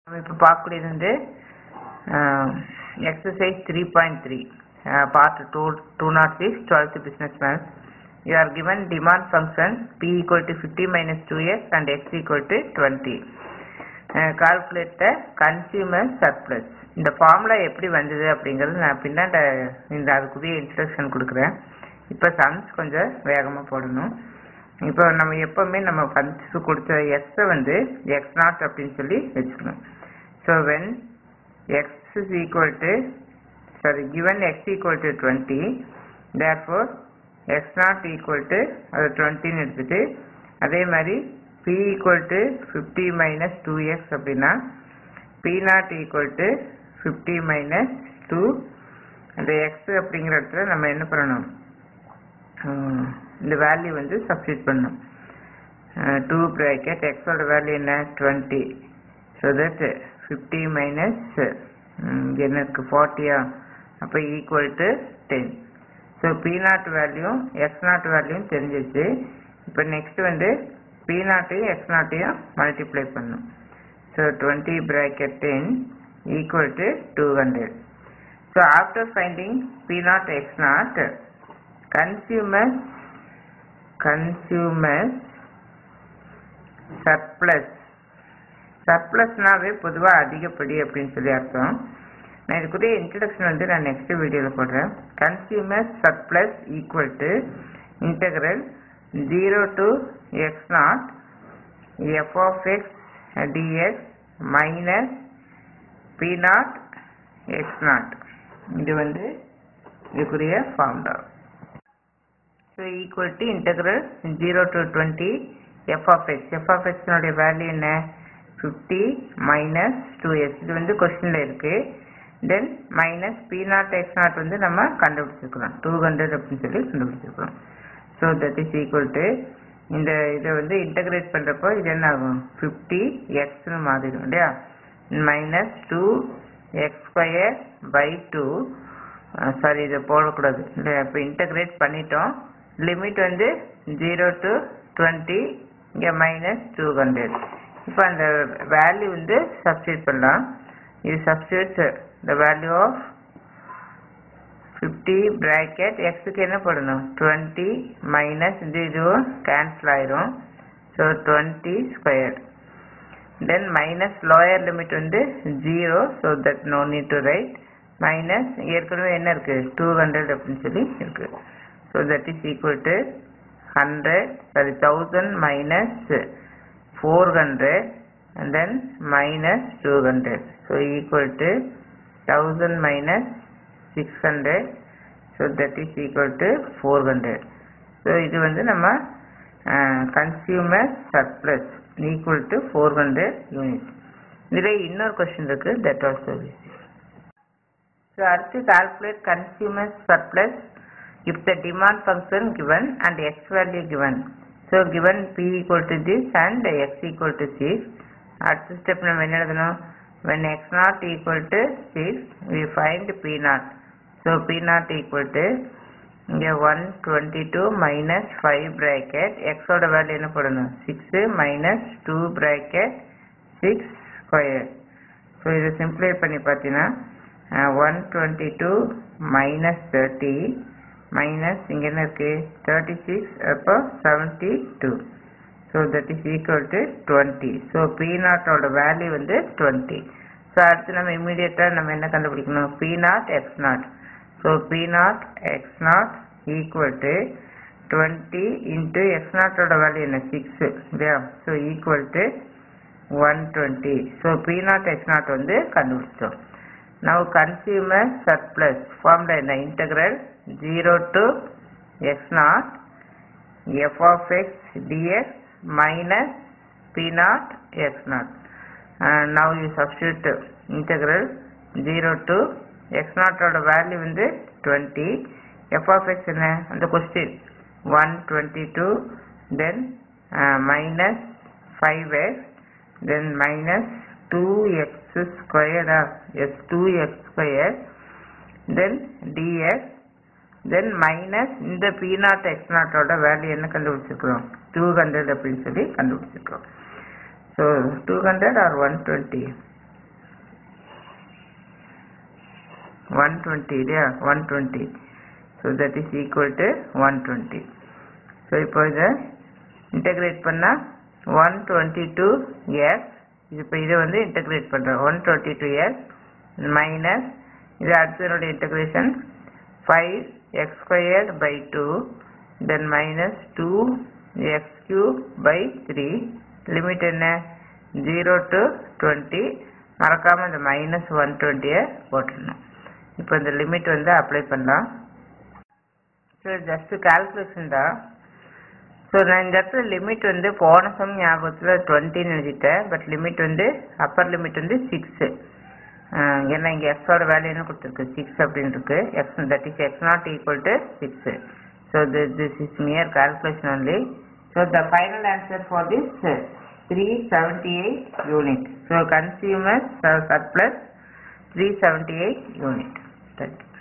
நம்ம இப்போ பார்க்கக்கூடியது வந்து exercise three point three part two two naught six twelfth businessman you are given demand function p equal to 50 minus 2x and x equal to 20 uh, calculate the consumer surplus இந்த formula எப்படி வந்தது அப்படிங்கிறது நான் பின்னாண்ட இந்த அதுக்குரிய instruction கொடுக்குறேன் இப்போ sums கொஞ்சம் வேகமாக போடணும் இப்போ நம்ம எப்போவுமே நம்ம ஃபர்ஸ்ட் கொடுத்த எக்ஸை வந்து எக்ஸ் நாட் அப்படின்னு சொல்லி வச்சுக்கணும் so when x is equal to sorry given x equal to twenty therefore x naught equal to அது டுவெண்ட்டின்னு எடுத்துட்டு அதே மாதிரி p equal to fifty minus two x அப்படின்னா p naught equal to fifty minus two அந்த x அப்படிங்கிற இடத்துல நம்ம என்ன பண்ணணும் ஹம், இந்த வேல்யூ வந்து சப்ஸ்டியூட் பண்ணணும் டூ ப்ராக்கெட் எக்ஸோட வேல்யூ என்ன twenty so that fifty minus என்ன இருக்குது ஃபார்ட்டியா அப்போ equal to ten so p naught value x naught வேல்யூவும் தெரிஞ்சிச்சு இப்போ நெக்ஸ்ட் வந்து பி நாட்டையும் எக்ஸ் நாட்டையும் மல்டிப்ளை பண்ணும் so twenty bracket ten equal to two hundred so after finding p naught x naught consumer consumer surplus சர்ப்ளஸ்னாவே பொதுவாக அதிகப்படி அப்படின்னு சொல்லி அர்த்தம் நான் இதுக்குரிய இன்ட்ரடக்ஷன் வந்து நான் நெக்ஸ்ட் வீடியோவில் போடுறேன் consumer surplus equal to integral zero to x naught f of x dx minus p naught x naught இது வந்து இதுக்குரிய formula so equal to integral zero to twenty f of x f of எக்ஸ்னுடைய value என்ன fifty minus two x இது வந்து கொஸ்டினில் இருக்குது then minus p naught x naught வந்து நம்ம கண்டுபிடிச்சிருக்கிறோம் டூ ஹண்ட்ரட் அப்படின்னு சொல்லி கண்டுபிடிச்சிருக்கிறோம் so that is equal to இந்த இதை வந்து இன்டகிரேட் பண்ணுறப்போ இது என்ன ஆகும் ஃபிஃப்டி எக்ஸ்னு மாறிடும் இல்லையா minus two x square by two sorry இதை போடக்கூடாது இல்லையா இப்போ இன்டகிரேட் பண்ணிட்டோம் லிமிட் வந்து ஜீரோ டு டுவெண்ட்டி இங்கே மைனஸ் டூ ஹண்ட்ரட் இப்போ அந்த வேல்யூ வந்து சப்ஸ்டியூட் பண்ணலாம் இது substitute the value of fifty bracket எக்ஸுக்கு என்ன போடணும் டுவெண்ட்டி மைனஸ் இது இதுவும் கேன்சல் ஆயிரும் so twenty square then minus lower limit வந்து zero so that no need to write minus ஏற்கனவே என்ன இருக்குது டூ ஹண்ட்ரட் அப்படின்னு சொல்லி இருக்குது so that is equal to hundred sorry thousand minus four hundred and then minus 200 so equal to 1000 minus 600 so that is equal to 400 so இது வந்து நம்ம consumer surplus equal to four hundred unit இதில் இன்னொரு question இருக்கு that also so அடுத்து calculate consumer surplus if the demand function given and x value given so given p equal to this and x equal to 6 அடுத்த step நம்ம என்ன எழுதணும் when x not equal to 6 we find p not so p not equal to இங்கே 122 minus 5 bracket x ஓட value என்ன போடணும் 6 minus 2 bracket 6 square so இதை simplify பண்ணி பார்த்தீங்கன்னா one twenty two minus thirty minus இங்கே என்ன இருக்குது தேர்ட்டி சிக்ஸ் அப்போ seventy two so that is equal to twenty so p நாட்டோட வேல்யூ வந்து டுவெண்ட்டி ஸோ அடுத்து நம்ம இமீடியட்டாக நம்ம என்ன கண்டுபிடிக்கணும் p naught x naught so p naught x naught equal to twenty into x நாட்டோட வேல்யூ என்ன சிக்ஸு இல்லையா so equal to one twenty so p naught x naught வந்து கண்டுபிடிச்சோம் நவ் கன்சியூமர் சர்ப்ளஸ் ஃபார்ம்ல என்ன integral zero to x naught f of x dx minus p naught x naught now you substitute integral zero to x நாட்டோட value வந்து twenty f of x என்ன அந்த question one twenty two then minus five x then minus 2x squared uh, yes 2x squared then dx then minus இந்த p naught x நாட்டோட value என்ன கண்டுபிடிச்சிருக்கிறோம் two hundred அப்படின்னு சொல்லி கண்டுபிடிச்சிருக்கிறோம் so two hundred or one twenty 120 இல்லையா 120 so that is equal to 120 so இப்போ இதை இன்டகிரேட் பண்ணால் ஒன் டுவெண்ட்டி டூ எக்ஸ் இப்போ இதை வந்து இன்டகிரேட் பண்ணுறோம் one twenty two x minus இது அடுத்தனுடைய integration five x squared by two then minus two x cube by three limit என்ன ஜீரோ டு டுவெண்ட்டி மறக்காமல் இந்த மைனஸ் ஒன் டுவெண்ட்டியை போட்டுடணும் இப்போ இந்த லிமிட் வந்து அப்ளை பண்ணலாம் ஸோ ஜஸ்ட் கால்குலேஷன் தான் ஸோ நான் இந்த இடத்துல லிமிட் வந்து போன சம் ஞாபகத்தில் டுவெண்ட்டின்னு எழுதிட்டேன் பட் லிமிட் வந்து அப்பர் லிமிட் வந்து சிக்ஸு ஏன்னா இங்கே எக்ஸோட வேல்யூ என்ன கொடுத்துருக்கு சிக்ஸ் அப்படின்னு இருக்கு x that is x naught equal to six so this this is near calculation only so the final answer for this three seventy eight unit so consumer surplus three seventy eight unit thank you